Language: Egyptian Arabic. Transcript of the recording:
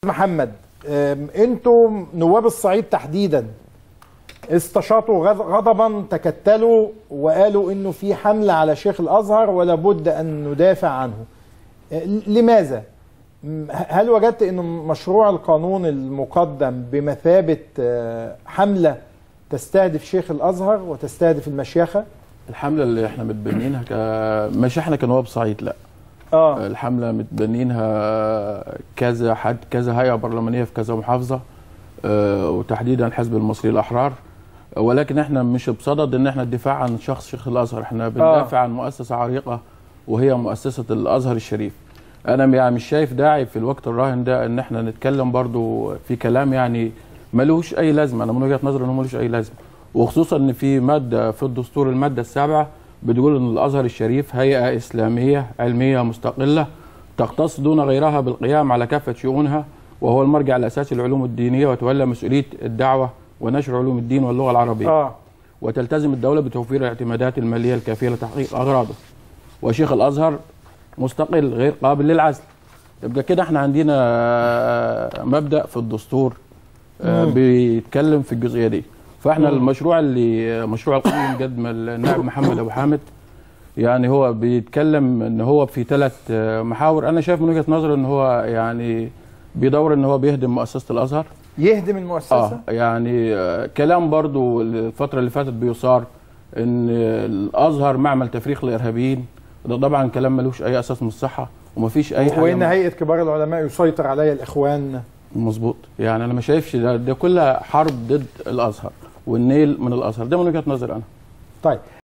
محمد أم، انتوا نواب الصعيد تحديدا استشاطوا غض- غضبا تكتلوا وقالوا انه في حمله على شيخ الازهر ولا بد ان ندافع عنه أه، لماذا م، هل وجدت ان مشروع القانون المقدم بمثابه أه، حمله تستهدف شيخ الازهر وتستهدف المشيخه الحمله اللي احنا متبنينها ك... مش احنا كنواب صعيد لا اه الحمله متبنينها كذا حد كذا هيئه برلمانيه في كذا محافظه آه، وتحديدا الحزب المصري الاحرار ولكن احنا مش بصدد ان احنا الدفاع عن شخص شيخ الازهر احنا بندافع عن مؤسسه عريقه وهي مؤسسه الازهر الشريف انا يعني مش شايف داعي في الوقت الراهن ده ان احنا نتكلم برضو في كلام يعني ملوش اي لازمه انا من وجهه نظري انه ملوش اي لازمه وخصوصا ان في ماده في الدستور الماده السابعه بتقول ان الازهر الشريف هيئه اسلاميه علميه مستقله تختص دون غيرها بالقيام على كافه شؤونها وهو المرجع الاساسي للعلوم الدينيه وتولى مسؤوليه الدعوه ونشر علوم الدين واللغه العربيه اه وتلتزم الدولة بتوفير الاعتمادات المالية الكافية لتحقيق أغراضه وشيخ الأزهر مستقل غير قابل للعزل يبقى كده احنا عندنا آه، مبدأ في الدستور آه، مم. بيتكلم في الجزئية دي فاحنا مم. المشروع اللي مشروع القانون قدم النائب محمد أبو حامد يعني هو بيتكلم ان هو في ثلاث محاور انا شايف من وجهة نظري ان هو يعني بيدور ان هو بيهدم مؤسسة الازهر يهدم المؤسسه اه يعني آه، كلام برضو الفتره اللي فاتت بيصار ان الازهر معمل تفريق للارهابيين ده طبعا كلام ملوش اي اساس من الصحه ومفيش اي حاجه وان هيئه كبار العلماء يسيطر عليها الاخوان مظبوط يعني انا ما شايفش ده, ده كلها حرب ضد الازهر والنيل من الازهر ده من وجهه نظري انا طيب